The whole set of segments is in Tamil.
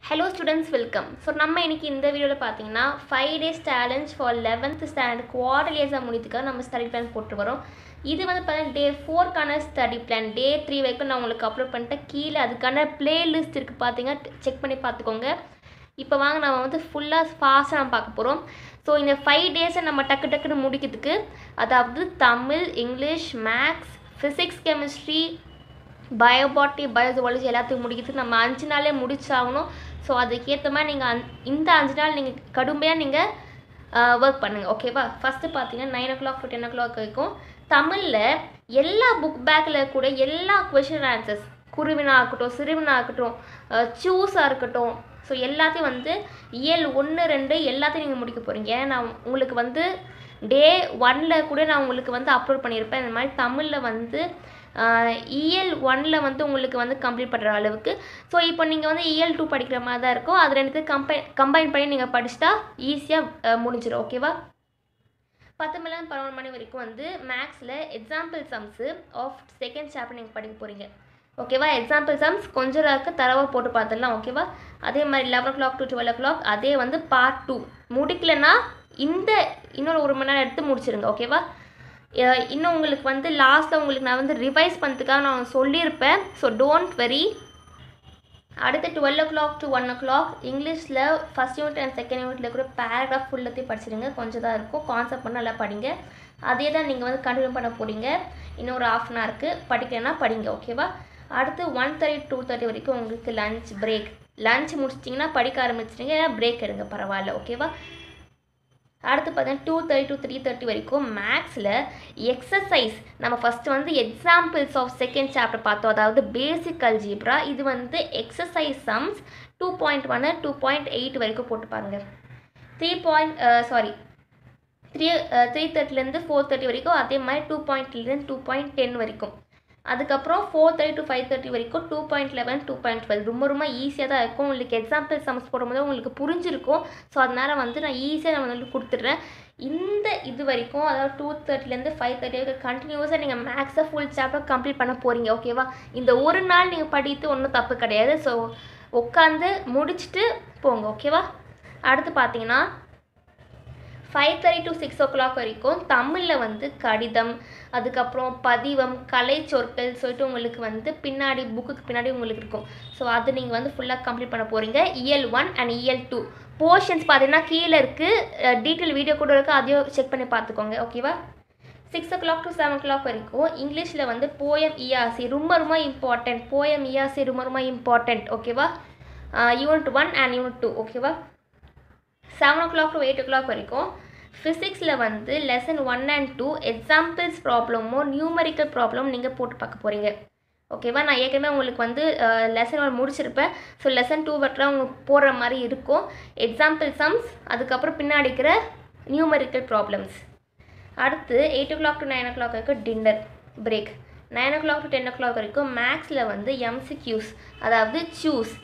ஹலோ ஸ்டூடெண்ட்ஸ் வெல்கம் ஸோ நம்ம இன்னைக்கு இந்த வீடியோவில் பார்த்தீங்கன்னா five days challenge for eleventh standard quarter exam முடித்துக்காக நம்ம ஸ்டடி பிளான் போட்டு வரோம் இது வந்து பார்த்தீங்கன்னா டே ஃபோர்க்கான ஸ்டடி பிளான் டே த்ரீ வரைக்கும் நான் உங்களுக்கு அப்லோட் பண்ணிட்டேன் கீழே அதுக்கான பிளேலிஸ்ட் இருக்குது பார்த்தீங்க செக் பண்ணி பார்த்துக்கோங்க இப்போ வாங்க நம்ம வந்து ஃபுல்லாக ஃபாஸ்ட்டாக நம்ம பார்க்க போகிறோம் ஸோ இந்த ஃபைவ் டேஸை நம்ம டக்கு டக்குன்னு முடிக்கிறதுக்கு அதாவது Tamil English maths physics chemistry bio botany bio zoology எல்லாத்தையும் முடிக்கிறதுக்கு நம்ம அஞ்சு நாளே முடிச்சாகணும் ஸோ அதுக்கேற்ற மாதிரி நீங்கள் அந் இந்த அஞ்சு நாள் நீங்கள் கடுமையாக நீங்கள் ஒர்க் பண்ணுங்கள் ஓகேவா ஃபஸ்ட்டு பார்த்தீங்கன்னா nine o'clock to ten o'clock வரைக்கும் தமிழில் எல்லா புக் பேக்கில் கூட எல்லா கொஷின் ஆன்சர்ஸ் குருவினா இருக்கட்டும் சிறுவினா இருக்கட்டும் சூஸாக இருக்கட்டும் ஸோ எல்லாத்தையும் வந்து இயல் ஒன்று ரெண்டு எல்லாத்தையும் நீங்கள் முடிக்க போகிறீங்க ஏன்னா நான் உங்களுக்கு வந்து டே ஒன்ல கூட நான் உங்களுக்கு வந்து அப்லோட் பண்ணியிருப்பேன் இந்த மாதிரி தமிழில் வந்து இஎல் ஒனில் வந்து உங்களுக்கு வந்து கம்ப்ளீட் பண்ணுற அளவுக்கு ஸோ இப்போ நீங்கள் வந்து இஎல் டூ படிக்கிற மாதிரி தான் இருக்கும் அது ரெண்டுத்தையும் கம்பை கம்பைன் பண்ணி நீங்கள் படிச்சிட்டா ஈஸியாக முடிஞ்சிடும் ஓகேவா பத்து மணி பதினொன்று மணி வரைக்கும் வந்து மேக்ஸில் example sums of second chapter நீங்கள் படிக்க போகிறீங்க ஓகேவா எக்ஸாம்பிள் சம்ஸ் கொஞ்சம் இருக்க தரவாக போட்டு பார்த்துடலாம் ஓகேவா அதே மாதிரி eleven o'clock to twelve o'clock அதே வந்து பார்ட் டூ முடிக்கலன்னா இந்த இன்னொரு ஒரு மணி நேரம் எடுத்து முடிச்சிருங்க ஓகேவா இன்னும் உங்களுக்கு வந்து லாஸ்ட்டில் உங்களுக்கு நான் வந்து ரிவைஸ் பண்ணுறதுக்காக நான் சொல்லியிருப்பேன் ஸோ டோன்ட் வெரி அடுத்து twelve o'clock to one o'clock இங்கிலீஷில் ஃபஸ்ட் யூனிட் அண்ட் செகண்ட் யூனிட்டில் கூட பேராகிராஃப் ஃபுல்லத்தையும் படிச்சிடுங்க கொஞ்சம் தான் இருக்கும் கான்செப்ட் பண்ண நல்லா படிங்க அதே தான் நீங்கள் வந்து கண்டினியூ பண்ண போகிறீங்க இன்னும் ஒரு ஆஃப் அன் ஹவருக்கு படிக்கலைன்னா படிங்க ஓகேவா அடுத்து ஒன் தேர்ட்டி டூ தேர்ட்டி வரைக்கும் உங்களுக்கு லஞ்ச் பிரேக் லஞ்ச் முடிச்சிட்டிங்கன்னா படிக்க ஆரம்பிச்சிட்டிங்க பிரேக் எடுங்க பரவாயில்ல ஓகேவா அடுத்து பார்த்தீங்கன்னா two thirty to three thirty வரைக்கும் மேக்ஸில் எக்ஸசைஸ் நம்ம ஃபஸ்ட்டு வந்து எக்ஸாம்பிள்ஸ் ஆஃப் செகண்ட் சாப்டர் பார்த்தோம் அதாவது பேசிக் அல்ஜீப்ரா இது வந்து எக்ஸசைஸ் சம்ஸ் டூ பாயிண்ட் ஒன்று டூ பாயிண்ட் எயிட் வரைக்கும் போட்டு பாருங்கள் three point sorry three three தேர்ட்டிலேருந்து ஃபோர் தேர்ட்டி வரைக்கும் அதே மாதிரி டூ பாயிண்ட்லேருந்து டூ பாயிண்ட் டென் வரைக்கும் அதுக்கப்புறம் four thirty to five thirty வரைக்கும் two point eleven two point twelve ரொம்ப ரொம்ப ஈஸியாக தான் இருக்கும் உங்களுக்கு எக்ஸாம்பிள் சம்ஸ் போடும்போது உங்களுக்கு புரிஞ்சிருக்கும் ஸோ அதனால் வந்து நான் ஈஸியாக நான் வந்து கொடுத்துட்றேன் இந்த இது வரைக்கும் அதாவது டூ தேர்ட்டிலேருந்து ஃபைவ் தேர்ட்டி வரைக்கும் கண்டினியூஸாக நீங்கள் மேக்ஸை ஃபுல் சாப்டர் கம்ப்ளீட் பண்ண போகிறீங்க ஓகேவா இந்த ஒரு நாள் நீங்கள் படித்து ஒன்றும் தப்பு கிடையாது ஸோ உட்காந்து முடிச்சுட்டு போங்க ஓகேவா அடுத்து பார்த்தீங்கன்னா five thirty to six o'clock வரைக்கும் தமிழில் வந்து கடிதம் அதுக்கப்புறம் பதிவம் கலை சொற்கள் சொல்லிட்டு உங்களுக்கு வந்து பின்னாடி புக்குக்கு பின்னாடி உங்களுக்கு இருக்கும் ஸோ அது நீங்கள் வந்து ஃபுல்லாக கம்ப்ளீட் பண்ண போகிறீங்க EL one and EL two portions பார்த்தீங்கன்னா கீழே இருக்குது டீட்டெயில் வீடியோ கூட இருக்குது அதையும் செக் பண்ணி பார்த்துக்கோங்க ஓகேவா six o'clock to seven o'clock வரைக்கும் இங்கிலீஷில் வந்து போயம் இயாசி ரொம்ப ரொம்ப இம்பார்ட்டண்ட் போயம் இயாசி ரொம்ப ரொம்ப இம்பார்ட்டண்ட் ஓகேவா unit one and unit two ஓகேவா seven o'clock to eight O o'clock வரைக்கும் ஃபிசிக்ஸில் வந்து lesson one and two examples ப்ராப்ளமோ numerical problem நீங்கள் போட்டு பார்க்க போகிறீங்க ஓகேவா நான் ஏற்கனவே உங்களுக்கு வந்து lesson one முடிச்சிருப்பேன் so lesson two பற்றில் உங்களுக்கு போடுற மாதிரி இருக்கும் எக்ஸாம்பிள் சம்ஸ் அதுக்கப்புறம் பின்னாடி இருக்கிற நியூமரிக்கல் ப்ராப்ளம்ஸ் அடுத்து eight O o'clock to nine o'clock வரைக்கும் dinner break nine o'clock to ten o'clock வரைக்கும் மேக்ஸில் வந்து எம்சிக்யூஸ் அதாவது choose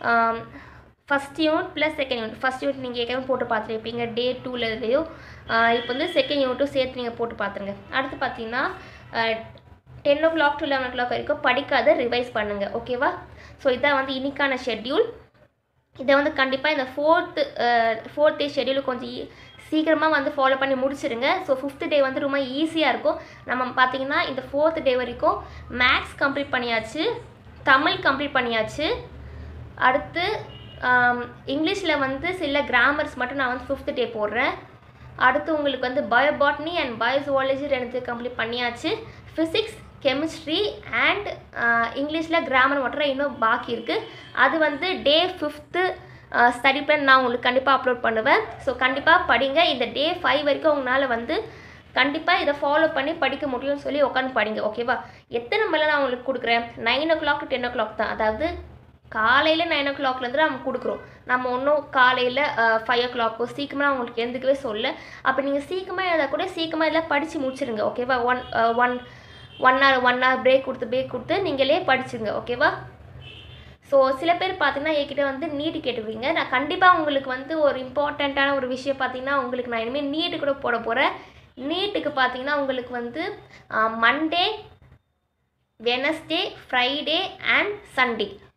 first unit plus second unit first unit நீங்கள் ஏற்கனவே போட்டு பார்த்துருப்பீங்க டே டூலேருந்தையோ இப்போ வந்து செகண்ட் யூனிட்டும் சேர்த்து நீங்கள் போட்டு பார்த்துருங்க அடுத்து பார்த்தீங்கன்னா ten o'clock to eleven o'clock வரைக்கும் படிக்காத ரிவைஸ் பண்ணுங்கள் ஓகேவா ஸோ இதான் வந்து இன்னைக்கான ஷெட்யூல் இதை வந்து கண்டிப்பாக இந்த ஃபோர்த்து ஃபோர்த் டே ஷெட்யூல் கொஞ்சம் சீக்கிரமாக வந்து ஃபாலோ பண்ணி முடிச்சிருங்க ஸோ ஃபிஃப்த் டே வந்து ரொம்ப ஈஸியாக இருக்கும் நம்ம பார்த்தீங்கன்னா இந்த ஃபோர்த் டே வரைக்கும் மேக்ஸ் கம்ப்ளீட் பண்ணியாச்சு தமிழ் கம்ப்ளீட் பண்ணியாச்சு அடுத்து இங்கிலீஷில் வந்து சில கிராமர்ஸ் மட்டும் நான் வந்து ஃபிஃப்த் டே போடுறேன் அடுத்து உங்களுக்கு வந்து பயோபாட்னி அண்ட் பயோசுவாலஜி ரெண்டு கம்ப்ளீட் பண்ணியாச்சு ஃபிசிக்ஸ் கெமிஸ்ட்ரி அண்ட் இங்கிலீஷில் கிராமர் மட்டும் இன்னும் பாக்கி இருக்குது அது வந்து டே ஃபிஃப்த்து ஸ்டடி பிளான் நான் உங்களுக்கு கண்டிப்பாக அப்லோட் பண்ணுவேன் ஸோ கண்டிப்பாக படிங்க இந்த டே ஃபைவ் வரைக்கும் உங்களால் வந்து கண்டிப்பாக இதை ஃபாலோ பண்ணி படிக்க முடியும்னு சொல்லி உட்காந்து படிங்க ஓகேவா எத்தனை மணி நான் உங்களுக்கு கொடுக்குறேன் nine o'clock to ten o'clock தான் அதாவது காலையில் நைன் ஓ கிளாக்லேருந்து நம்ம கொடுக்குறோம் நம்ம ஒன்றும் காலையில் ஃபைவ் ஓ கிளாக்கோ சீக்கிரமாக அவங்களுக்கு எழுந்துக்கவே சொல்ல அப்போ நீங்கள் சீக்கிரமாக எழுத கூட சீக்கிரமாக எல்லாம் படித்து முடிச்சிருங்க ஓகேவா one one one hour one hour break கொடுத்து பிரேக் கொடுத்து நீங்களே படிச்சுங்க ஓகேவா ஸோ சில பேர் பார்த்தீங்கன்னா என்கிட்ட வந்து நீட்டு கேட்டுருவீங்க நான் கண்டிப்பாக உங்களுக்கு வந்து ஒரு இம்பார்ட்டண்ட்டான ஒரு விஷயம் பார்த்தீங்கன்னா உங்களுக்கு நான் இனிமேல் நீட்டு கூட போட போகிறேன் நீட்டுக்கு பார்த்தீங்கன்னா உங்களுக்கு வந்து Monday Wednesday Friday and Sunday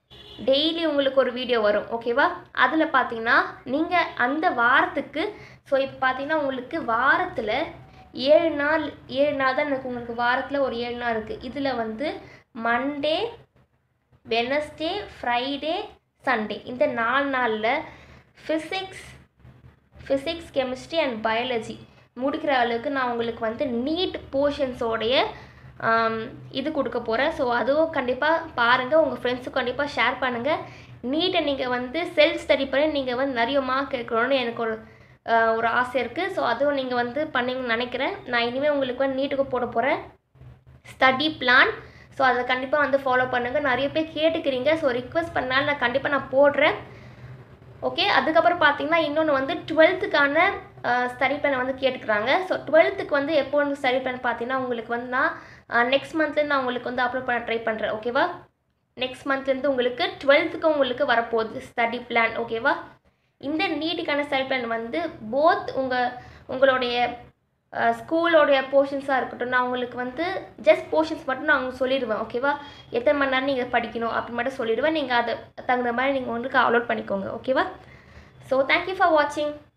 daily உங்களுக்கு ஒரு வீடியோ வரும் ஓகேவா அதில் பார்த்தீங்கன்னா நீங்கள் அந்த வாரத்துக்கு ஸோ இப்போ பார்த்தீங்கன்னா உங்களுக்கு வாரத்தில் ஏழு நாள் ஏழு நாள் தான் எனக்கு உங்களுக்கு வாரத்தில் ஒரு ஏழு நாள் இருக்குது இதில் வந்து மண்டே வெனஸ்டே ஃப்ரைடே சண்டே இந்த நாலு நாளில் physics physics chemistry and biology முடிக்கிற அளவுக்கு நான் உங்களுக்கு வந்து நீட் போர்ஷன்ஸோடைய இது கொடுக்க போகிறேன் ஸோ அதுவும் கண்டிப்பாக பாருங்கள் உங்கள் ஃப்ரெண்ட்ஸுக்கு கண்டிப்பாக ஷேர் பண்ணுங்கள் நீட்டை நீங்கள் வந்து செல்ஃப் ஸ்டடி பண்ணி நீங்கள் வந்து நிறைய மார்க் எடுக்கணும்னு எனக்கு ஒரு ஆஹ், ஒரு ஆசை இருக்குது ஸோ அதுவும் நீங்கள் வந்து பண்ணீங்கன்னு நினைக்கிறேன் நான் இனிமேல் உங்களுக்கு வந்து நீட்டுக்கு போட போகிறேன் ஸ்டடி பிளான் ஸோ அதை கண்டிப்பாக வந்து ஃபாலோ பண்ணுங்கள் நிறைய பேர் கேட்டுக்கிறீங்க ஸோ ரிக்வெஸ்ட் பண்ணாலும் நான் கண்டிப்பாக நான் போடுறேன் ஓகே அதுக்கப்புறம் பார்த்தீங்கன்னா இன்னொன்று வந்து டுவெல்த்துக்கான ஸ்டடி பிளான் வந்து கேட்டுக்கிறாங்க ஸோ டுவெல்த்துக்கு வந்து எப்போ வந்து ஸ்டடி பிளான் பார்த்தீங்கன்னா உங்களுக்கு வந்து நான் நெக்ஸ்ட் மந்த்லேருந்து நான் உங்களுக்கு வந்து அப்லோட் பண்ண ட்ரை பண்ணுறேன் ஓகேவா நெக்ஸ்ட் மந்த்லேருந்து உங்களுக்கு டுவெல்த்துக்கு உங்களுக்கு வரப்போகுது ஸ்டடி பிளான் ஓகேவா இந்த நீட்டுக்கான ஸ்டடி பிளான் வந்து போத் உங்கள் உங்களுடைய ஸ்கூலோடைய போர்ஷன்ஸாக இருக்கட்டும் நான் உங்களுக்கு வந்து ஜஸ்ட் போர்ஷன்ஸ் மட்டும் நான் உங்களுக்கு சொல்லிடுவேன் ஓகேவா எத்தனை மணி நேரம் நீங்கள் படிக்கணும் அப்படி மட்டும் சொல்லிடுவேன் நீங்கள் அதை தகுந்த மாதிரி நீங்கள் உங்களுக்கு அப்லோட் பண்ணிக்கோங்க ஓகேவா ஸோ தேங்க்யூ ஃபார் வாட்சிங்